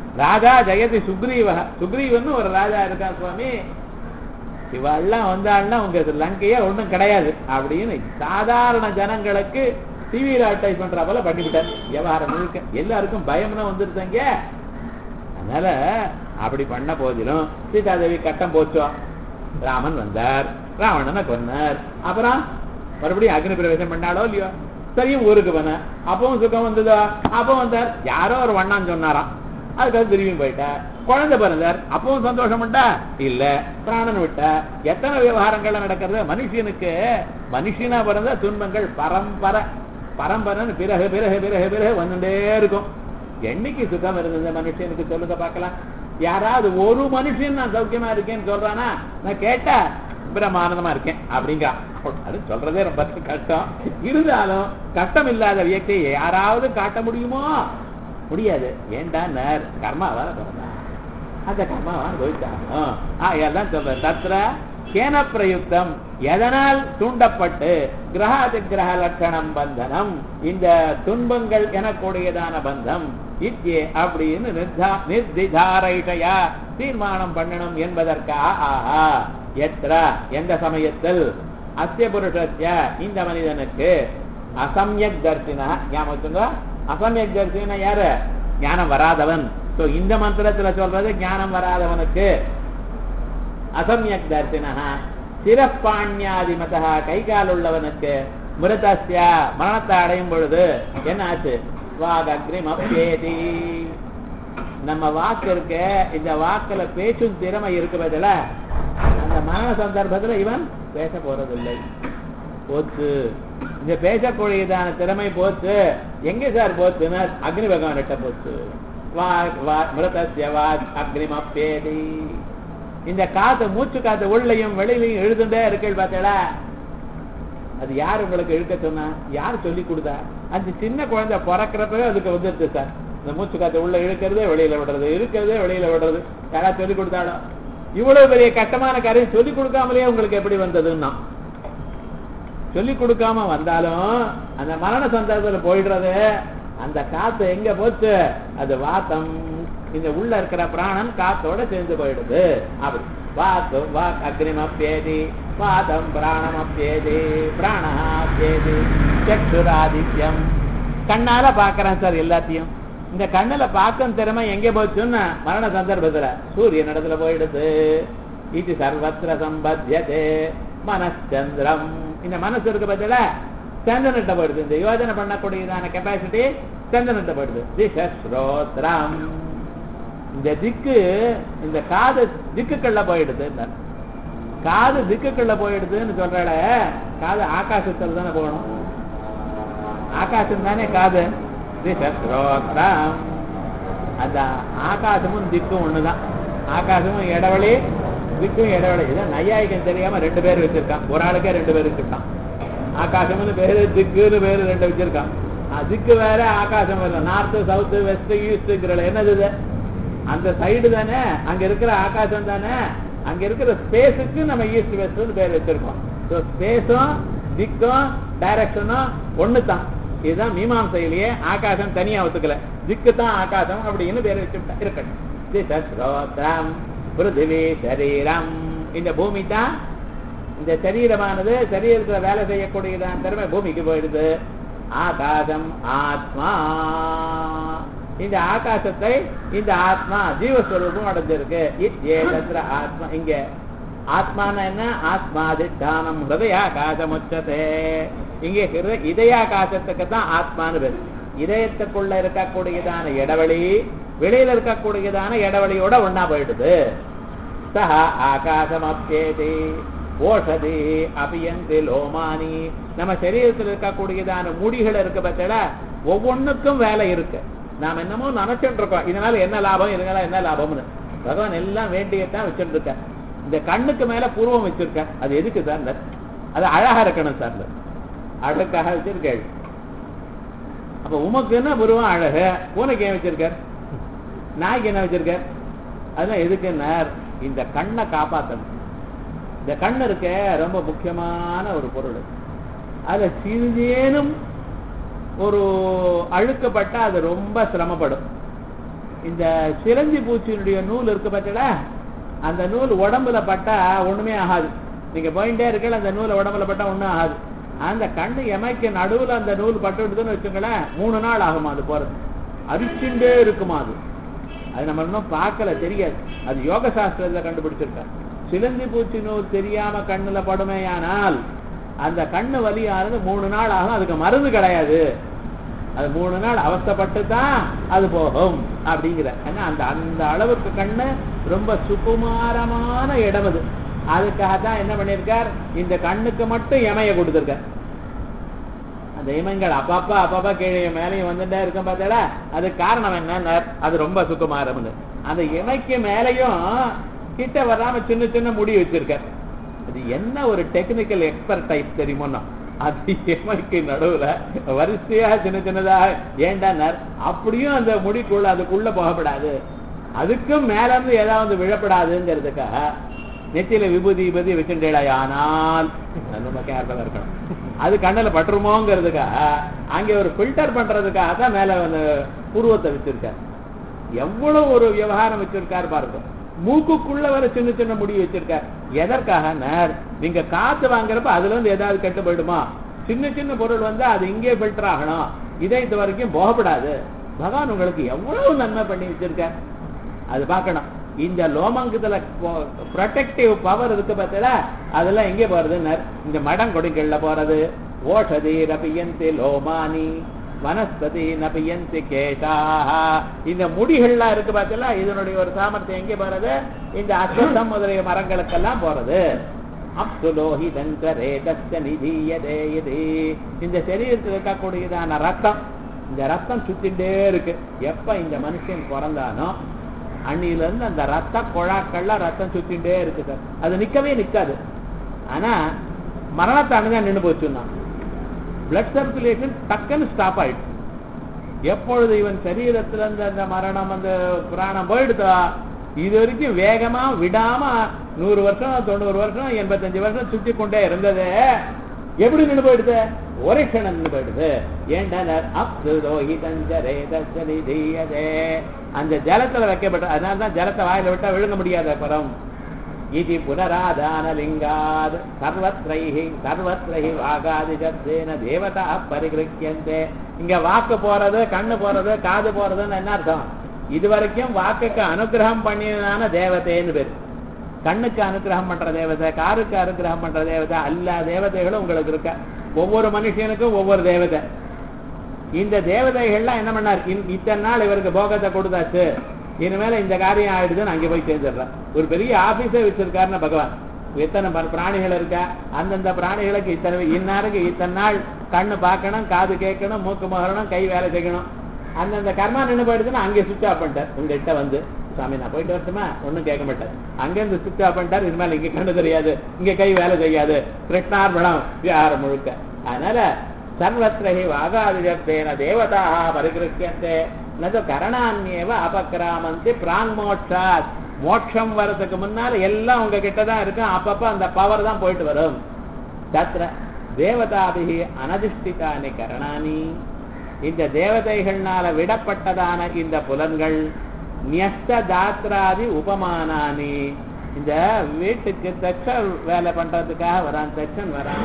ராஜா ஜெயதி சுக்ரீவ சுக்ரீவன் ஒரு ராஜா இருக்கா சுவாமி இவெல்லாம் வந்தாள்னா உங்க லங்கையே ஒண்ணும் கிடையாது அப்படின்னு சாதாரண ஜனங்களுக்கு டிவியில அட்வைஸ் பண்ற போல பண்ணிவிட்டார் விவகாரம் முழுக்க எல்லாருக்கும் பயம்னா வந்துருந்தங்க அதனால அப்படி பண்ண போதிலும் சீதாதேவி கட்டம் போச்சோ ராமன் வந்தார் ராவணனை கொன்னார் அப்புறம் மறுபடியும் அக்னி பிரவேசம் பண்ணாலோ இல்லையோ சரியும் ஊருக்கு போன அப்பவும் சுகம் வந்ததோ அப்போ வந்தார் யாரோ ஒரு வண்ணான் சொன்னாராம் அதுக்காக திரும்பி போயிட்டா குழந்தை பிறந்தார் அப்பவும் சந்தோஷம் உண்டா இல்ல பிராணன் விட்டா எத்தனை விவகாரங்கள் நடக்கிறது மனுஷனுக்கு மனுஷனா பிறந்த துன்பங்கள் பரம்பரை பரம்பரைன்னு பிறகு பிறகு பிறகு பிறகு வந்துட்டே இருக்கும் என்னைக்கு சுகம் இருந்தது மனுஷனுக்கு சொல்லுங்க பார்க்கலாம் யாராவது ஒரு மனுஷன் நான் சௌக்கியமா இருக்கேன்னு சொல்றானா நான் கேட்டா பிரமானந்தமா இருக்கேன் அப்படிங்கிறான் அது சொல்றதே ரொம்ப கஷ்டம் இருந்தாலும் கஷ்டம் இல்லாத வியக்தியை யாராவது காட்ட முடியுமோ முடியாது ஏண்டா கர்மாவால பிறந்தா அந்த கர்மாவான போயிட்டாங்க எல்லாம் சொல்றேன் தத்திர கேன பிரயுக்தம் எதனால் தூண்டப்பட்டு கிரகாதி கிரக லட்சணம் பந்தனம் இந்த துன்பங்கள் எனக்கூடியதான பந்தம் இத்தியே அப்படின்னு நிர்தா நிர்திதாரைஷயா தீர்மானம் பண்ணணும் என்பதற்காக ஆஹா எத்திர எந்த சமயத்தில் அத்திய புருஷத்திய இந்த மனிதனுக்கு அசம்யக் தர்சினா ஞாபகம் அசம்யக் தர்சினா யாரு ஞானம் வராதவன் சோ இந்த மந்திரத்துல சொல்றது ஞானம் வராதவனுக்கு அசம்யக் தர்சினா சிறப்பாண்யாதிமதா கை கால் உள்ளவனுக்கு மிருதஸ்ய மரணத்தை அடையும் பொழுது என்ன ஆச்சு வாக் அக்ரிம் அப்பேதி நம்ம வாக்கு இருக்க இந்த வாக்குல பேச்சும் திறமை இருக்கு பதில அந்த மரண சந்தர்ப்பத்துல இவன் பேச போறதில்லை போச்சு இந்த பேசக்கூடியதான திறமை போச்சு எங்க சார் போச்சுன்னா அக்னி பகவான் கிட்ட போச்சு மிருதஸ்ய வாக் அக்னிம் அப்பேதி இந்த காத்து மூச்சு காத்து உள்ளையும் வெளியிலையும் எழுதுண்டே இருக்கு பார்த்தீங்களா அது யார் உங்களுக்கு இழுக்க சொன்னா யார் சொல்லி கொடுத்தா அந்த சின்ன குழந்தை பிறக்கிறப்பவே அதுக்கு வந்துருது சார் இந்த மூச்சு காத்து உள்ள இழுக்கிறதே வெளியில விடுறது இருக்கிறதே வெளியில விடுறது யாராவது சொல்லி கொடுத்தாடோ இவ்வளவு பெரிய கட்டமான காரியம் சொல்லி கொடுக்காமலேயே உங்களுக்கு எப்படி வந்ததுன்னா சொல்லி கொடுக்காம வந்தாலும் அந்த மரண சந்தர்ப்பத்தில் போயிடுறது அந்த காத்து எங்க போச்சு அது வாத்தம் இந்த உள்ள இருக்கிற பிராணன் காத்தோட சேர்ந்து போயிடுது அப்படி வாக்கு வாக் அக்னிம் அப்பியேதி வாதம் பிராணம் அப்பியேதி பிராணா அப்பியேதி சக்ஷுராதித்யம் கண்ணால பாக்குறேன் சார் எல்லாத்தையும் இந்த கண்ணுல பார்க்கும் திறமை எங்க போச்சுன்னா மரண சந்தர்ப்பத்துல சூரியன் இடத்துல போயிடுது இது சர்வத்திர சம்பத்தியதே மனச்சந்திரம் இந்த மனசு இருக்கு பத்தில சந்திரன்கிட்ட போயிடுது இந்த யோஜனை பண்ணக்கூடியதான கெப்பாசிட்டி சந்திரன்கிட்ட போயிடுது திசஸ்ரோத்ரம் இந்த திக்கு இந்த காது திக்குக்குள்ள போயிடுது காது திக்குக்குள்ள போயிடுதுன்னு சொல்றாட காது ஆகாசத்துல தானே போகணும் ஆகாசம் தானே காது திசஸ்ரோத்ரம் அந்த ஆகாசமும் திக்கும் ஒண்ணுதான் ஆகாசமும் இடவழி திக்கும் இடவழி இதான் நையாயிக்கம் தெரியாம ரெண்டு பேர் வச்சிருக்கான் ஒரு ஆளுக்கே ரெண்டு பேர் வச்சிருக்கான் ஆகாசம்னு பேரு திக்குன்னு பேரு ரெண்டு வச்சிருக்கான் திக்கு வேற ஆகாசம் வேற நார்த்து சவுத்து வெஸ்ட் ஈஸ்ட்ங்கிற என்னது இது அந்த சைடு தானே அங்க இருக்கிற ஆகாசம் தானே அங்க இருக்கிற ஸ்பேஸுக்கு நம்ம ஈஸ்ட் வெஸ்ட்னு பேர் வச்சிருக்கோம் ஸோ ஸ்பேஸும் திக்கும் டைரக்ஷனும் ஒண்ணு தான் இதுதான் மீமாசையிலேயே ஆகாசம் தனியா ஒத்துக்கல திக்கு தான் ஆகாசம் அப்படின்னு பேர் வச்சுட்டா இருக்கட்டும் பிருத்திவி சரீரம் இந்த பூமி தான் இந்த சரீரமானது சரீரத்துல வேலை செய்யக்கூடியதான் திறமை பூமிக்கு போயிடுது ஆகாசம் ஆத்மா இந்த ஆகாசத்தை இந்த ஆத்மா ஜீவஸ்வரூபம் அடைஞ்சிருக்கு இத்யேதத்ர ஆத்மா இங்க ஆத்மான என்ன ஆத்மாதிஷ்டானம் ஹிருதயாகாசம் உச்சதே இங்கே ஹிருத இதயாகாசத்துக்கு தான் ஆத்மானு பேர் இதயத்துக்குள்ள இருக்கக்கூடியதான இடவெளி வெளியில இருக்கக்கூடியதான இடவெளியோட ஒன்னா போயிடுது சஹ ஆகாசம் அப்பியேதி ஓஷதி அபியந்தி லோமானி நம்ம சரீரத்தில் இருக்கக்கூடியதான முடிகள் இருக்கு பத்தில ஒவ்வொன்றுக்கும் வேலை இருக்கு நாம் என்னமோ நினைச்சுட்டு இருக்கோம் இதனால என்ன லாபம் இதனால என்ன லாபம்னு பகவான் எல்லாம் வேண்டியதான் வச்சுட்டு இருக்க இந்த கண்ணுக்கு மேல பூர்வம் வச்சிருக்க அது எதுக்கு சார் அது அழகா இருக்கணும் சார் அழகாக வச்சிருக்கேள் அப்ப உமக்கு என்ன புருவம் அழகு பூனைக்கு ஏன் வச்சிருக்கார் நாய்க்கு என்ன வச்சிருக்கார் அதுதான் எதுக்குன்னார் இந்த கண்ணை காப்பாற்றணும் இந்த கண் இருக்க ரொம்ப முக்கியமான ஒரு பொருள் அதுல சிறிதேனும் ஒரு அழுக்கப்பட்டா அது ரொம்ப சிரமப்படும் இந்த சிலந்தி பூச்சியினுடைய நூல் இருக்கு பார்த்தடா அந்த நூல் உடம்புல பட்டா ஒண்ணுமே ஆகாது நீங்க போயிட்டே இருக்கல அந்த நூலை உடம்புல பட்டா ஒண்ணும் ஆகாது அந்த கண்ணு எமைக்கு நடுவுல அந்த நூல் பட்டு விடுதுன்னு வச்சுங்களேன் மூணு நாள் ஆகுமா அது போறது அரிச்சுட்டே இருக்குமா அது அது நம்ம இன்னும் பார்க்கல தெரியாது அது யோக சாஸ்திரத்துல கண்டுபிடிச்சிருக்காங்க சிலந்தி பூச்சி நூல் தெரியாம கண்ணுல படுமையானால் அந்த கண்ணு வலியானது மூணு நாள் ஆகும் அதுக்கு மருந்து கிடையாது அது மூணு நாள் அவஸ்தைப்பட்டு தான் அது போகும் அப்படிங்கிற ஏன்னா அந்த அந்த அளவுக்கு கண்ணு ரொம்ப சுகுமாரமான இடம் அது அதுக்காக தான் என்ன பண்ணியிருக்கார் இந்த கண்ணுக்கு மட்டும் இமைய கொடுத்துருக்கார் அந்த இமங்கள் அப்பப்பா அப்பப்பா கீழே மேலையும் வந்துட்டே இருக்கும் பார்த்தா அது காரணம் என்ன அது ரொம்ப சுகுமாரம்னு அந்த இமைக்கு மேலையும் கிட்ட வராம சின்ன சின்ன முடி வச்சிருக்கார் அது என்ன ஒரு டெக்னிக்கல் எக்ஸ்பர்டைஸ் தெரியுமோன்னா அது எமைக்கு நடுவுல வரிசையா சின்ன சின்னதா ஏண்டானார் அப்படியும் அந்த முடிக்குள்ள அதுக்குள்ள போகப்படாது அதுக்கும் மேல இருந்து ஏதாவது விழப்படாதுங்கிறதுக்காக நெத்தியில விபூதி விபூதி வச்சுட்டேடா ஆனால் ரொம்ப கேர்ஃபுல்லா இருக்கணும் அது கண்ணுல பட்டுருமோங்கிறதுக்காக அங்கே ஒரு ஃபில்டர் பண்றதுக்காக தான் மேல அந்த புருவத்தை வச்சிருக்காரு எவ்வளவு ஒரு விவகாரம் வச்சிருக்காரு பாருங்க மூக்குக்குள்ள வர சின்ன சின்ன முடி வச்சிருக்கார் எதற்காக நேர் நீங்க காத்து வாங்குறப்ப அதுல இருந்து ஏதாவது கெட்டு போயிடுமா சின்ன சின்ன பொருள் வந்து அது இங்கே ஃபில்டர் ஆகணும் இதை இது வரைக்கும் போகப்படாது பகவான் உங்களுக்கு எவ்வளவு நன்மை பண்ணி வச்சிருக்கார் அது பார்க்கணும் இந்த லோமங்கத்துல ப்ரொடெக்டிவ் பவர் இருக்கு பார்த்தா அதெல்லாம் எங்கே போறது இந்த மடங்கொடிகள்ல போறது ஓஷதி ரபியந்தி லோமானி வனஸ்பதி நபியந்தி கேட்டாக இந்த முடிகள்லாம் இருக்கு பார்த்தல இதனுடைய ஒரு சாமர்த்தியம் எங்கே போறது இந்த அஸ்வத்தம் முதலிய மரங்களுக்கெல்லாம் போறது இந்த சரீரத்தில் இருக்கக்கூடியதான ரத்தம் இந்த ரத்தம் சுத்திட்டே இருக்கு எப்ப இந்த மனுஷன் பிறந்தானோ அன்னில இருந்து அந்த ரத்த குழாக்கள்ல ரத்தம் சுத்திட்டே இருக்கு சார் அது நிக்கவே நிக்காது ஆனா மரணத்தை அணுதான் நின்று போச்சுன்னா பிளட் சர்க்குலேஷன் டக்குன்னு ஸ்டாப் ஆயிடுச்சு எப்பொழுது இவன் சரீரத்துல இருந்து அந்த மரணம் அந்த பிராணம் போயிடுதோ இது வரைக்கும் வேகமா விடாம நூறு வருஷம் தொண்ணூறு வருஷம் எண்பத்தஞ்சு வருஷம் சுத்தி கொண்டே இருந்தது எப்படி நின்று போயிடுது ஒரே க்ஷணம் நின்று போயிடுது ஏண்டனர் அந்த ஜலத்துல வைக்கப்பட்ட அதனால தான் ஜலத்தை வாயில விட்டா விழுங்க முடியாத பரம் இது புனராதானலிங்காத் சர்வத்ரைஹி சர்வத்ரைஹி வாகாதிஜத்தேன தேவதா பரிகிருக்கியந்தே இங்க வாக்கு போறது கண்ணு போறது காது போறதுன்னு என்ன அர்த்தம் இது வரைக்கும் வாக்குக்கு அனுகிரகம் பண்ணியதான தேவதைன்னு பேரு கண்ணுக்கு அனுகிரகம் பண்ற தேவதை காருக்கு அனுகிரகம் பண்ற தேவதை எல்லா தேவதைகளும் உங்களுக்கு இருக்க ஒவ்வொரு மனுஷனுக்கும் ஒவ்வொரு தேவதை இந்த தேவதைகள்லாம் என்ன பண்ணார் இத்தனை நாள் இவருக்கு போகத்தை கொடுத்தாச்சு இனிமேல இந்த காரியம் ஆயிடுதுன்னு அங்கே போய் சேர்ந்துடுறான் ஒரு பெரிய ஆபீஸே வச்சிருக்காருன்னு பகவான் எத்தனை பிராணிகள் இருக்கா அந்தந்த பிராணிகளுக்கு இத்தனை இன்னாருக்கு இத்தனை நாள் கண்ணு பார்க்கணும் காது கேட்கணும் மூக்கு முகரணும் கை வேலை செய்யணும் அந்தந்த கர்மா நின்று போயிடுதுன்னா அங்கே சுவிச் ஆஃப் பண்ணிட்டார் உங்ககிட்ட வந்து சாமி நான் போயிட்டு வரட்டுமா ஒன்றும் கேட்க மாட்டேன் அங்கேருந்து சுவிச் ஆஃப் பண்ணிட்டார் இனிமேல் இங்கே கண்ணு தெரியாது இங்கே கை வேலை செய்யாது கிருஷ்ணார்பணம் வியாரம் முழுக்க அதனால சர்வத்திரஹி வாகாதிஜத்தேன தேவதா பரிகிருக்கியந்தே நது கரணான்யேவ அபக்கிராமந்தி பிராங் மோட்சாத் மோட்சம் வர்றதுக்கு முன்னால எல்லாம் உங்க கிட்ட தான் இருக்கும் அப்பப்ப அந்த பவர் தான் போயிட்டு வரும் தத்ர தேவதாபிகி அனதிஷ்டிதானி கரணானி இந்த தேவதைகள்னால விடப்பட்டதான இந்த புலன்கள் நியஸ்த தாத்ராதி உபமானானி இந்த வீட்டுக்கு தச்ச வேலை பண்றதுக்காக வரான் தச்சன் வரான்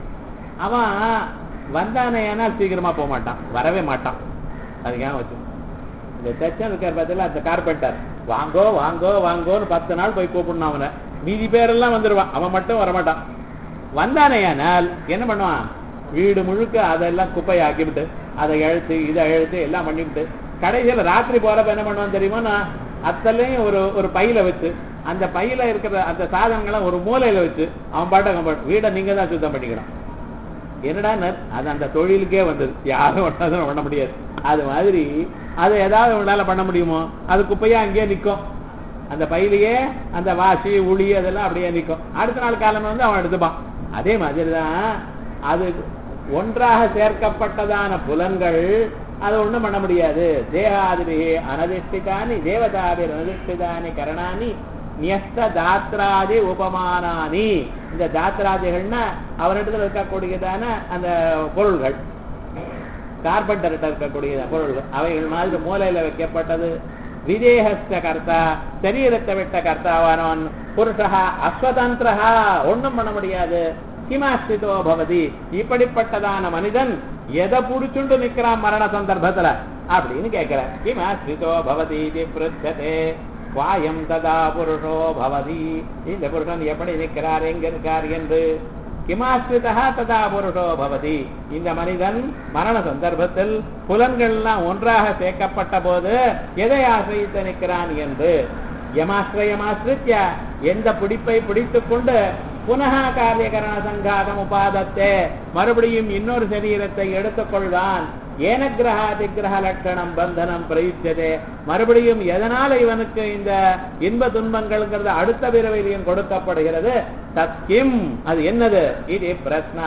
அவன் வந்தானே ஏனால் சீக்கிரமா போக மாட்டான் வரவே மாட்டான் அதுக்காக வச்சு இந்த தச்சன் இருக்கார் பார்த்தீங்களா அந்த கார்பெண்டர் வாங்கோ வாங்கோ வாங்கோன்னு பத்து நாள் போய் கூப்பிடணும் அவனை மீதி பேரெல்லாம் வந்துடுவான் அவன் மட்டும் வரமாட்டான் வந்தானே ஆனால் என்ன பண்ணுவான் வீடு முழுக்க அதெல்லாம் குப்பையை ஆக்கிவிட்டு அதை இழுத்து இதை இழுத்து எல்லாம் பண்ணிவிட்டு கடைசியில் ராத்திரி போறப்ப என்ன பண்ணுவான் தெரியுமா நான் அத்தலையும் ஒரு ஒரு பையில வச்சு அந்த பையில இருக்கிற அந்த சாதனங்களை ஒரு மூலையில வச்சு அவன் பாட்ட வீடை நீங்க தான் சுத்தம் பண்ணிக்கணும் என்னடா அது அந்த தொழிலுக்கே வந்தது யாரும் ஒன்றாலும் பண்ண முடியாது அது மாதிரி அதை ஏதாவது உங்களால பண்ண முடியுமோ அது குப்பையா அங்கேயே நிற்கும் அந்த பையிலேயே அந்த வாசி உளி அதெல்லாம் அப்படியே நிற்கும் அடுத்த நாள் காலம் வந்து அவன் எடுத்துப்பான் அதே மாதிரி தான் அது ஒன்றாக சேர்க்கப்பட்டதான புலன்கள் அது ஒண்ணும் பண்ண முடியாது தேகாதிபிகி அனதிஷ்டிதானி தேவதாபி அனதிஷ்டிதானி கரணானி நியஸ்த தாத்ராதி உபமானானி இந்த தாத்ராதிகள்னா அவரிடத்துல இருக்கக்கூடியதான அந்த பொருள்கள் கார்பெண்டர்கிட்ட இருக்கக்கூடிய பொருள்கள் அவைகள் மாதிரி மூலையில வைக்கப்பட்டது விதேகஸ்த கர்த்தா சரீரத்தை விட்ட கர்த்தாவானவன் புருஷா அஸ்வதந்திரா ஒண்ணும் பண்ண முடியாது கிமாஸ்திதோ பவதி இப்படிப்பட்டதான மனிதன் எதை புடிச்சுண்டு நிக்கிறான் மரண சந்தர்ப்பத்துல அப்படின்னு கேட்கிற கிமாஸ்திதோ பவதி இது பிருச்சதே வாயம் ததா புருஷோ பவதி இந்த புருஷன் எப்படி நிற்கிறார் எங்க இருக்கார் என்று கிமாஸ்திதா ததா புருஷோ பவதி இந்த மனிதன் மரண சந்தர்ப்பத்தில் புலன்கள்லாம் ஒன்றாக சேர்க்கப்பட்ட போது எதை ஆசிரித்து நிற்கிறான் என்று யமாஸ்ரயமாசிரித்ய எந்த பிடிப்பை பிடித்துக் கொண்டு புனக காரியகரண சங்காதம் உபாதத்தே மறுபடியும் இன்னொரு சரீரத்தை எடுத்துக்கொள்வான் ஏன கிரகாதி கிரக லட்சணம் பந்தனம் பிரயுச்சதே மறுபடியும் எதனால இவனுக்கு இந்த இன்ப துன்பங்கள்ங்கிறது அடுத்த பிறவிலையும் கொடுக்கப்படுகிறது தத்கிம் அது என்னது இது பிரஸ்னா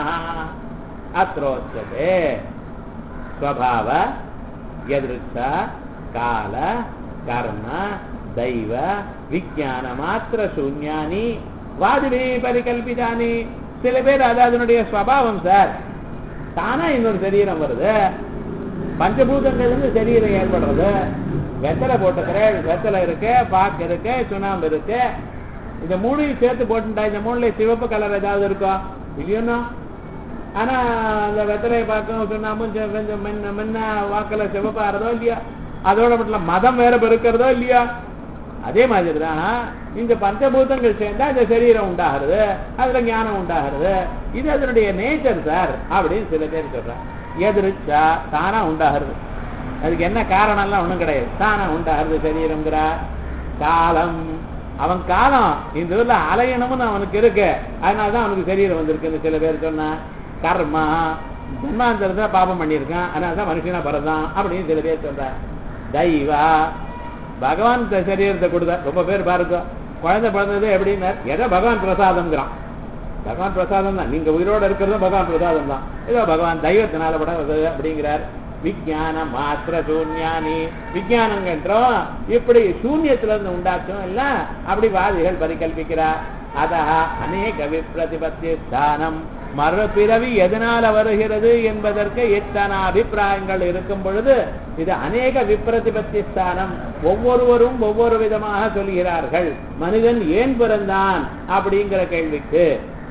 அத்ரோச்சதே ஸ்வபாவ எதிர்ச்ச கால கர்ம தெய்வ விஜான மாத்திர சூன்யானி வாதிபி பரிகல்பிதானி சில பேர் அது அதனுடைய ஸ்வபாவம் சார் தானா இன்னொரு சரீரம் வருது பஞ்சபூதங்கள் இருந்து சரீரம் ஏற்படுறது வெத்தலை போட்டுக்கிறேன் வெத்தலை இருக்கு பாக்கு இருக்கு சுண்ணாம்பு இருக்கு இந்த மூணையும் சேர்த்து போட்டுட்டா இந்த மூணுல சிவப்பு கலர் ஏதாவது இருக்கும் இல்லையோன்னா ஆனா அந்த வெத்தலையை பார்க்கும் சுண்ணாம்பும் செ- கொஞ்சம் முன்ன முன்ன வாக்கில் சிவப்பாகிறதோ இல்லையா அதோட மட்டும் மதம் வேற பெருக்கிறதோ இல்லையா அதே மாதிரி தான் இந்த பஞ்சபூதங்கள் சேர்ந்தா இந்த சரீரம் உண்டாகிறது அதுல ஞானம் உண்டாகிறது இது அதனுடைய நேச்சர் சார் அப்படின்னு சில பேர் சொல்றாங்க எதிர்ச்சா தானா உண்டாகிறது அதுக்கு என்ன காரணம்லாம் ஒண்ணும் கிடையாது தானா உண்டாகிறது சரீரம்ங்கிறா காலம் அவன் காலம் இந்த ஊர்ல அலையணும்னு அவனுக்கு இருக்கு அதனாலதான் அவனுக்கு சரீரம் வந்திருக்குன்னு சில பேர் சொன்னா கர்மா ஜென்மாந்தரத்தை பாபம் பண்ணியிருக்கான் அதனாலதான் மனுஷனா பிறந்தான் அப்படின்னு சில பேர் சொல்றாங்க தெய்வா பகவான் த- சரீரத்தை கொடுத்தா ரொம்ப பேர் பாருங்க குழந்தை பிறந்தது எப்படின்னா ஏதோ பகவான் பிரசாதம்ங்கிறான் பகவான் பிரசாதம் தான் நீங்க உயிரோட இருக்கிறதும் பகவான் பிரசாதம் தான் ஏதோ பகவான் தெய்வத்தினால படம் வருது அப்படிங்கிறார் விஜயான மாத்திர சூன்யானி விஜயானங்கன்றோம் இப்படி சூன்யத்துல இருந்து உண்டாக்கும் இல்ல அப்படி வாதிகள் பரிகல்பிக்கிறார் அதா அநேக விப்ரதிபத்தி ஸ்தானம் மறுபிறவி எதனால வருகிறது என்பதற்கு எத்தனை அபிப்பிராயங்கள் இருக்கும் பொழுது இது அநேக விப்ரதிபத்தி ஸ்தானம் ஒவ்வொருவரும் ஒவ்வொரு விதமாக சொல்கிறார்கள் மனிதன் ஏன் பிறந்தான் அப்படிங்கிற கேள்விக்கு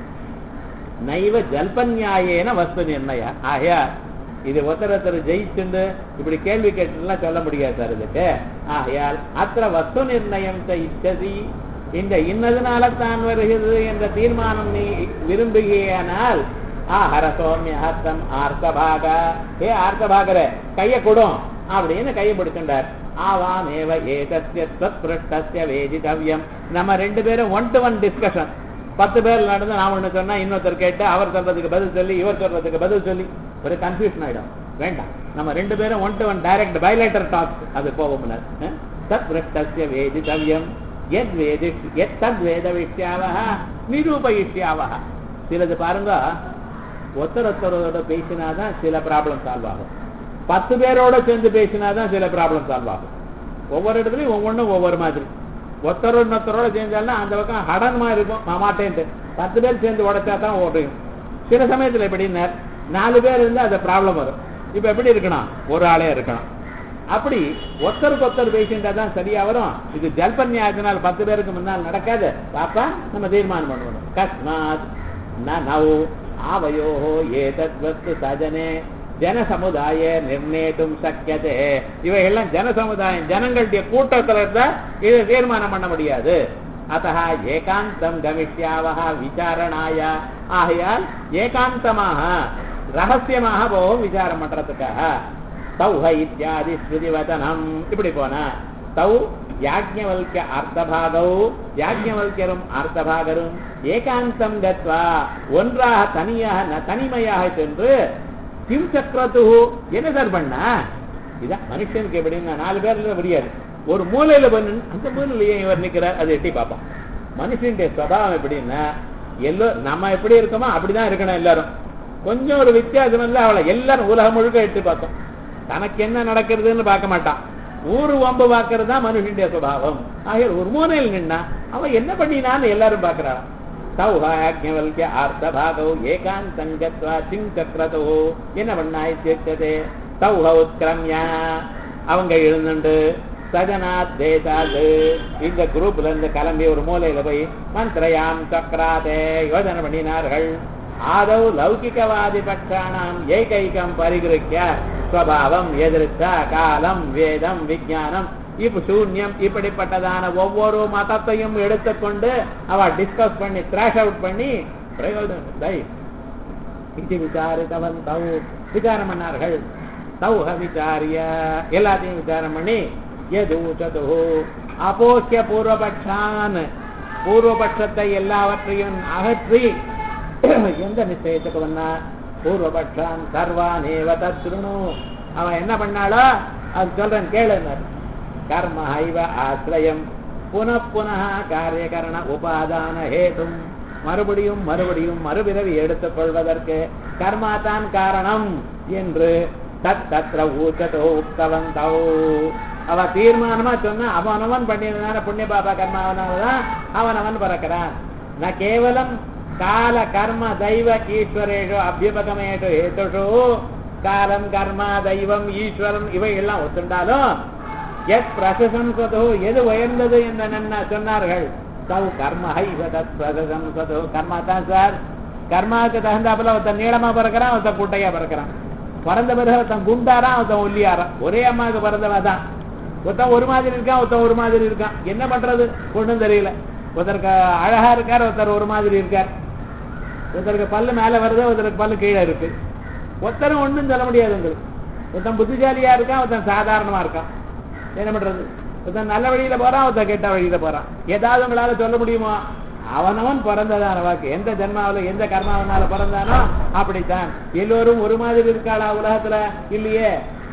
நைவ ஜல்பன்யாயேன வஸ்து நிர்ணய ஆகையா இது ஒருத்தர் ஜெயிச்சுண்டு இப்படி கேள்வி கேட்டுலாம் சொல்ல முடியாது சார் இதுக்கு ஆகையால் அத்த வஸ்து நிர்ணயம் இச்சதி இந்த இன்னதுனால தான் வருகிறது என்ற தீர்மானம் நீ விரும்புகையானால் ஆஹர சோமிய ஹஸ்தம் ஆர்த்தபாக ஏ ஆர்த்தபாகர கைய கொடும் அப்படின்னு கையை பிடிச்சுட்டார் ஆவாமேவ ஏதஸ்ய தத்பிருஷ்டஸ்ய வேதிதவ்யம் நம்ம ரெண்டு பேரும் ஒன் டு ஒன் டிஸ்கஷன் பத்து பேர் நடந்து நான் ஒண்ணு சொன்னா இன்னொருத்தர் கேட்டு அவர் சொல்றதுக்கு பதில் சொல்லி இவர் சொல்றதுக்கு பதில் சொல்லி ஒரு கன்ஃபியூஷன் ஆயிடும் வேண்டாம் நம்ம ரெண்டு பேரும் one to one direct bilateral talks அது போகும் தத் பிரஷ்டஸ்ய வேதிதவ்யம் எத் வேதி எத் தத் வேத விஷயாவக நிரூபயிஷ்யாவக சிலது பாருங்க ஒருத்தர் ஒருத்தரோட பேசினாதான் சில ப்ராப்ளம் சால்வ் ஆகும் பத்து பேரோட சேர்ந்து பேசினாதான் சில ப்ராப்ளம் சால்வ் ஆகும் ஒவ்வொரு இடத்துலயும் ஒவ்வொன்றும் ஒவ்வொரு மாதிரி ஒருத்தர் இன்னொருத்தரோட சேர்ந்தாலும் அந்த பக்கம் ஹடன்மா இருக்கும் மாமாட்டேன்ட்டு பத்து பேர் சேர்ந்து உடைச்சா தான் ஓடுயும் சில சமயத்துல எப்படின்னா நாலு பேர் இருந்தா அந்த ப்ராப்ளம் வரும் இப்ப எப்படி இருக்கணும் ஒரு ஆளே இருக்கணும் அப்படி ஒருத்தருக்கு ஒருத்தர் பேசிட்டா தான் சரியா வரும் இது ஜல்பன்யாயத்தினால் பத்து பேருக்கு முன்னால் நடக்காது பாப்பா நம்ம தீர்மானம் பண்ணுவோம் கஸ்மாத் ந நவ் ஆவயோஹோ ஏதத் வஸ்து சஜனே ஜனசமுதாய நிர்ணயிட்டும் சக்கியதே இவைகள்லாம் ஜனசமுதாயம் ஜனங்களுடைய கூட்டத்துல இருந்தா இதை தீர்மானம் பண்ண முடியாது அத்த ஏகாந்தம் கமிஷ்யாவக விசாரணாய ஆகையால் ஏகாந்தமாக ரகசியமாக போவோம் விசாரம் பண்றதுக்காக தௌஹ இத்தியாதி ஸ்ருதிவதனம் இப்படி போன தௌ யாஜ்ஞவல்ய அர்த்தபாகௌ யாஜ்ஞவல்யரும் அர்த்தபாகரும் ஏகாந்தம் கத்வா ஒன்றாக தனியாக ந- தனிமையாக சென்று கிம் சக்கரத்து என்ன சார் பண்ண இதான் மனுஷனுக்கு எப்படின்னா நாலு பேர்ல முடியாது ஒரு மூலையில பண்ணு அந்த மூலையில இவர் நிக்கிறார் அதை எட்டி பார்ப்போம் மனுஷனுடைய சுபாவம் எப்படின்னா எல்லோ நம்ம எப்படி இருக்கோமோ அப்படிதான் இருக்கணும் எல்லாரும் கொஞ்சம் ஒரு வித்தியாசம் வந்து அவளை எல்லாரும் உலகம் முழுக்க எட்டி பார்த்தோம் தனக்கு என்ன நடக்கிறதுன்னு பார்க்க மாட்டான் ஊரு வம்பு பார்க்கறது தான் மனுஷனுடைய சுபாவம் ஆகிய ஒரு மூலையில் நின்னா அவன் என்ன பண்ணினான்னு எல்லாரும் பார்க்கறான் சௌஹாக்ஞவல்ய ஆர்த்தபாகோ ஏகாந்தம் கத்வா சிங்கக்ரதோ என்ன பண்ணாய் சேர்த்ததே சௌஹ உத்கிரம்யா அவங்க எழுந்துண்டு சஜனாத் தேசாது இந்த குரூப்ல இருந்து கிளம்பி ஒரு மூலையில போய் மந்திரயாம் சக்கராதே யோஜனை பண்ணினார்கள் ஆதவ் லௌகிகவாதி பட்சானாம் ஏகைகம் பரிகிருக்கிய ஸ்வபாவம் எதிர்த்தா காலம் வேதம் விஞ்ஞானம் இப்ப சூன்யம் இப்படிப்பட்டதான ஒவ்வொரு மதத்தையும் எடுத்துக்கொண்டு அவ டிஸ்கஸ் பண்ணி த்ராஷ் அவுட் பண்ணி பிரயோஜனம் இல்லை இது விசாரித்தவன் தவு விசாரம் பண்ணார்கள் தௌஹ விசாரிய எல்லாத்தையும் விசாரம் பண்ணி எது சது அபோக்கிய பூர்வபட்சான் பூர்வபட்சத்தை எல்லாவற்றையும் அகற்றி எந்த நிச்சயத்துக்கு வந்தா பூர்வபட்சான் சர்வானேவ தத்ருணு அவன் என்ன பண்ணாளோ அது சொல்றேன் கேளுனர் கர்ம ஐவ ஆசிரியம் புன புனः காரியகரண உபாதான ஹேதும் மறுபடியும் மறுபடியும் மறுபிறவி எடுத்துக் கொள்வதற்கு கர்மா தான் காரணம் என்று தத் தத்ர ஊச்சதோ உக்தவந்தோ அவ தீர்மானமா சொன்ன அவனவன் பண்ணியதுனால புண்ணிய பாபா கர்மாவனாலதான் அவனவன் பிறக்கிறான் ந கேவலம் கால கர்ம தெய்வ ஈஸ்வரேஷு அபியுபகமேஷு ஹேதுஷு காலம் கர்மா தெய்வம் ஈஸ்வரன் இவை எல்லாம் ஒத்துண்டாலும் எத் பிரசசம்சதோ எது உயர்ந்தது என்று நன்ன சொன்னார்கள் தவ் கர்ம ஹைவ தத் பிரசசம்சதோ கர்மா தான் சார் கர்மாவுக்கு தகுந்தாப்புல ஒருத்தன் நீளமா பிறக்கிறான் ஒருத்தன் குட்டையா பிறக்கிறான் பிறந்த பிறகு ஒருத்தன் குண்டாரான் ஒருத்தன் ஒல்லியாரான் ஒரே அம்மாவுக்கு பிறந்தவ தான் ஒருத்தன் ஒரு மாதிரி இருக்கான் ஒருத்தன் ஒரு மாதிரி இருக்கான் என்ன பண்றது ஒண்ணும் தெரியல ஒருத்தருக்கு அழகா இருக்கார் ஒருத்தர் ஒரு மாதிரி இருக்கார் ஒருத்தருக்கு பல்லு மேல வருது ஒருத்தருக்கு பல்லு கீழே இருக்கு ஒருத்தரும் ஒண்ணும் சொல்ல முடியாது உங்களுக்கு ஒருத்தன் புத்திசாலியா இருக்கான் ஒருத்தன் சாதாரணமா இருக்கான் என்ன பண்றது ஒருத்தன் நல்ல வழியில போறான் ஒருத்தன் கெட்ட வழியில போறான் ஏதாவது உங்களால சொல்ல முடியுமா அவனவன் பிறந்ததான வாக்கு எந்த ஜென்மாவில எந்த கர்மாவனால பிறந்தானோ அப்படித்தான் எல்லோரும் ஒரு மாதிரி இருக்காளா உலகத்துல இல்லையே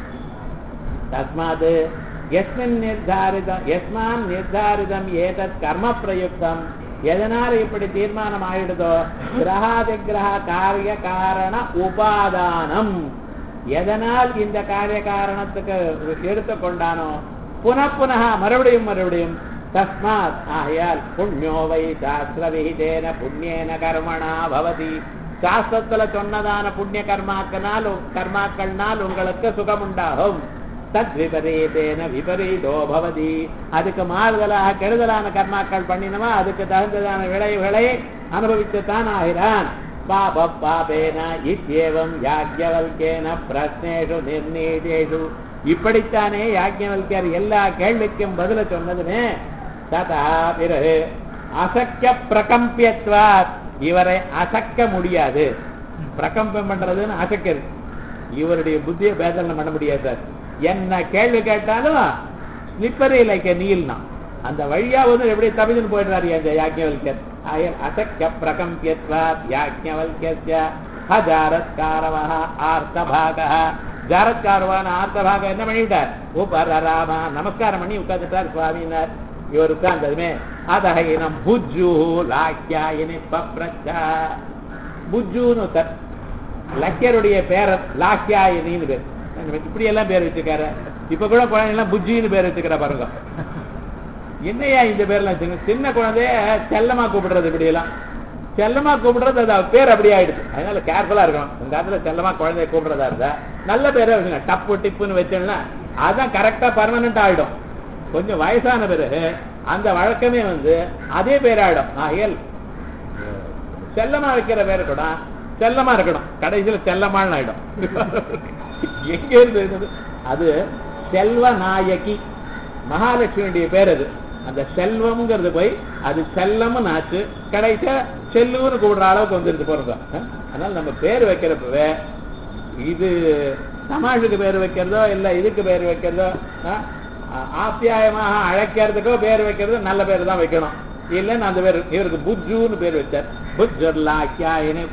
தஸ்மாத் எஸ்மின் நிர்தாரிதம் எஸ்மான் நிர்தாரிதம் ஏதத் கர்ம பிரயுக்தம் எதனால இப்படி தீர்மானம் ஆயிடுதோ கிரகாதி கிரக காரிய காரண உபாதானம் எதனால் இந்த காரிய காரணத்துக்கு எடுத்துக்கொண்டானோ புன புனக மறுபடியும் மறுபடியும் தஸ்மாத் ஆகையால் புண்ணியோ வை சாஸ்திர விகிதேன புண்ணியேன கர்மணா பவதி சாஸ்திரத்துல சொன்னதான புண்ணிய கர்மாக்கனால் கர்மாக்கள்னால் உங்களுக்கு சுகம் உண்டாகும் தத் விபரீதேன விபரீதோ பவதி அதுக்கு மாறுதலாக கெடுதலான கர்மாக்கள் பண்ணினவா அதுக்கு தகுந்ததான விளைவுகளை அனுபவித்துத்தான் ஆகிறான் பாப பாபேன இத்தியேவம் யாக்ஞவல்கேன பிரஸ்னேஷு நிர்ணீதேஷு இப்படித்தானே யாக்ஞவல்யர் எல்லா கேள்விக்கும் பதில சொன்னதுன்னு ததா பிறகு அசக்கிய பிரகம்பியத்வாத் இவரை அசக்க முடியாது பிரகம்பம் பண்றதுன்னு அசக்கிறது இவருடைய புத்தியை பேதனை பண்ண முடியாது சார் என்ன கேள்வி கேட்டாலும் ஸ்லிப்பரி லைக் நீல்னா அந்த வழியா வந்து எப்படி தவிதுன்னு போயிடுறாரு அந்த யாக்கியவல்யர் ஆயல் அசக்கிய பிரகம்பியத்வாத் யாக்கியவல்யஸ்ய ஹஜாரத்காரவஹ ஆர்த்தபாக ஜாரத்காரவான ஆர்த்தபாக என்ன பண்ணிவிட்டார் உபரராமா நமஸ்காரம் பண்ணி உட்கார்ந்துட்டார் சுவாமினார் இவர் உட்கார்ந்ததுமே அதஹினம் புஜ்ஜு லாக்கியாயினி பப்ரச்சா புஜ்ஜுன்னு ஒருத்தர் லக்கியருடைய பேரர் லாக்கியாயினின்னு பேர் இப்படி எல்லாம் பேர் வச்சுக்காரு இப்ப கூட குழந்தைங்களாம் புஜ்ஜின்னு பேர் வச்சுக்கிற பாருங்க என்னையா இந்த பேர்லாம் வச்சுங்க சின்ன குழந்தைய செல்லமா கூப்பிடுறது இப்படி எல்லாம் செல்லமா கூப்பிடுறது அது அவர் பேர் அப்படி ஆயிடுது அதனால கேர்ஃபுல்லா இருக்கணும் உங்க காலத்துல செல்லமா குழந்தைய கூப்பிடுறதா இருந்தா நல்ல பேரே வச்சுங்க டப்பு டிப்புன்னு வச்சோம்னா அதான் கரெக்டா பர்மனன்ட் ஆயிடும் கொஞ்சம் வயசான பிறகு அந்த வழக்கமே வந்து அதே பேர் ஆயிடும் ஆகியல் செல்லமா வைக்கிற பேரு கூட செல்லமா இருக்கணும் கடைசியில செல்லமான்னு ஆயிடும் எங்க இருந்து இருந்தது அது செல்வ நாயகி மகாலட்சுமியுடைய பேர் அது அந்த செல்வம்ங்கிறது போய் அது செல்லம்னு ஆச்சு கடைசியா செல்லுன்னு கூப்பிடுற அளவுக்கு வந்துருது போறதா அதனால நம்ம பேர் வைக்கிறப்பவே இது சமாஜுக்கு பேர் வைக்கிறதோ இல்ல இதுக்கு பேர் வைக்கிறதோ ஆப்பியாயமாக அழைக்கிறதுக்கோ பேர் வைக்கிறதோ நல்ல பேர் தான் வைக்கணும் இல்லைன்னு அந்த பேர் இவருக்கு புஜ்ஜுன்னு பேர் வச்சார் புஜ்ஜுர்லாக்கியாயினி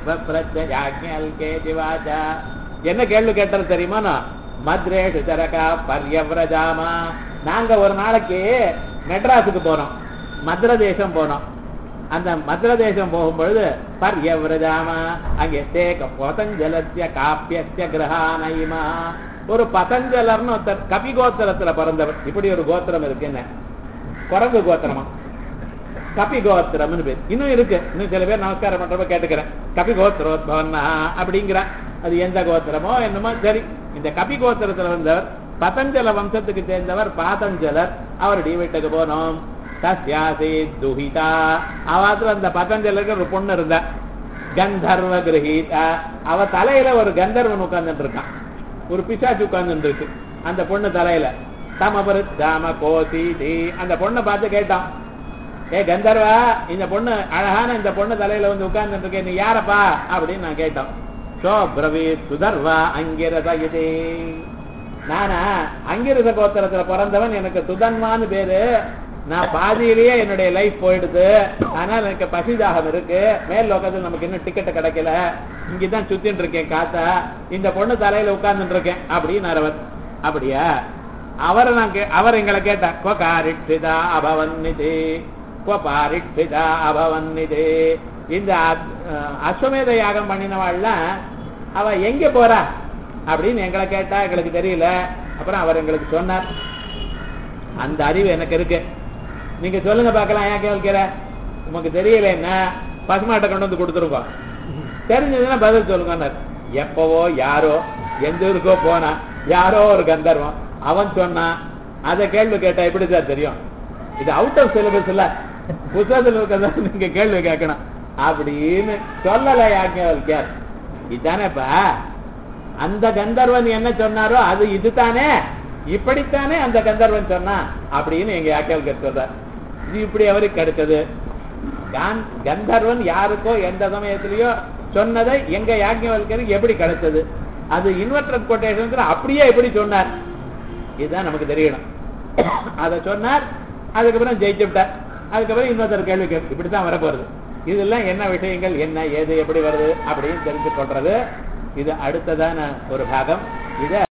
பிரத்யாஜா என்ன கேள்வி கேட்டது தெரியுமா மத்ரேஷு சரகா பர்யவ்ரஜாமா நாங்க ஒரு நாளைக்கு மெட்ராஸுக்கு போனோம் மதுர தேசம் போனோம் அந்த மதுர தேசம் போகும்பொழுது பர்யவ்ரஜாமா அங்கே தேக பதஞ்சலத்திய காப்பியத்திய கிரகானயிமா ஒரு பதஞ்சலர்னு ஒருத்தர் கபி கோத்திரத்துல பிறந்தவர் இப்படி ஒரு கோத்திரம் இருக்கு என்ன குரங்கு கோத்திரமா கபி கோத்திரம்னு பேர் இன்னும் இருக்கு இன்னும் சில பேர் நமஸ்காரம் பண்றப்ப கேட்டுக்கிறேன் கபி கோத்திரோத்பவன்னா அப்படிங்கிற அது எந்த கோத்திரமோ என்னமோ சரி இந்த கபி கோத்திரத்துல வந்தவர் பதஞ்சல வம்சத்துக்கு சேர்ந்தவர் பாதஞ்சலர் அவருடைய வீட்டுக்கு போனோம் தஸ்யாசி துஹிதா அவாத்துல அந்த பதஞ்சலருக்கு ஒரு பொண்ணு இருந்தா கந்தர்வ கிரகீதா அவ தலையில ஒரு கந்தர்வன் உட்கார்ந்துட்டு இருக்கான் ஒரு பிசாச்சு உட்கார்ந்துட்டு இருக்கு அந்த பொண்ணு தலையில தமபரு தாம கோசி தி அந்த பொண்ணை பார்த்து கேட்டான் ஏ கந்தர்வா இந்த பொண்ணு அழகான இந்த பொண்ணு தலையில வந்து உட்கார்ந்துட்டு இருக்கே நீ யாரப்பா அப்படின்னு நான் கேட்டோம் சோ பிரவி சுதர்வா அங்கிரத இதே நானா அங்கிரத கோத்திரத்துல பிறந்தவன் எனக்கு சுதன்வான்னு பேரு நான் பாதியிலேயே என்னுடைய லைஃப் போயிடுது ஆனால் எனக்கு பசிதாகம் இருக்கு மேல் லோகத்தில் நமக்கு இன்னும் டிக்கெட் கிடைக்கல இங்கதான் சுத்தின்னு இருக்கேன் காத்தா இந்த பொண்ணு தலையில உட்கார்ந்துட்டு இருக்கேன் அப்படின்னு அவர் அப்படியா அவரை நான் கே- அவர் எங்களை கேட்டா கொகாரிட்சிதா அபவன்னிதே கொபாரிட்சிதா அபவன்னிதே இந்த அத்- அஹ் அஸ்வமேத யாகம் பண்ணினவாள்லாம் அவ எங்க போறா அப்படின்னு எங்களை கேட்டா எங்களுக்கு தெரியல அப்புறம் அவர் எங்களுக்கு சொன்னார் அந்த அறிவு எனக்கு இருக்கு நீங்க சொல்லுங்க பார்க்கலாம் ஏன் கேட்கிற உமக்கு தெரியலன்னா பசுமாட்டை கொண்டு வந்து கொடுத்துருங்க தெரிஞ்சதுன்னா பதில் சொல்லுங்க எப்பவோ யாரோ எந்த ஊருக்கோ போனா யாரோ ஒரு கந்தர்வம் அவன் சொன்னான் அதை கேள்வி கேட்டா எப்படி சார் தெரியும் இது அவுட் ஆஃப் சிலபஸ் இல்ல புத்தகத்தில் இருக்கிறதா நீங்க கேள்வி கேட்கணும் அப்படின்னு சொல்லல யாக்கியவல்கியார் இதுதானேப்பா அந்த கந்தர்வன் என்ன சொன்னாரோ அது இதுதானே இப்படித்தானே அந்த கந்தர்வன் சொன்னான் அப்படின்னு எங்க யாக்கியவல்கர் சொல்றார் இது இப்படி அவருக்கு கிடைச்சது கான்- கந்தர்வன் யாருக்கோ எந்த சமயத்திலயோ சொன்னதை எங்க யாக்கியவல்கருக்கு எப்படி கிடைச்சது அது இன்வெர்டர் கொட்டேஷன் அப்படியே எப்படி சொன்னார் இதுதான் நமக்கு தெரியணும் அதை சொன்னார் அதுக்கப்புறம் ஜெயிச்சு விட்டார் அதுக்கப்புறம் இன்னொருத்தர் கேள்வி கேட்கு இப்படித்தான் வரப்போறது இதெல்லாம் என்ன விஷயங்கள் என்ன ஏது எப்படி வருது அப்படின்னு தெரிஞ்சு கொள்றது இது அடுத்ததான ஒரு பாகம் இத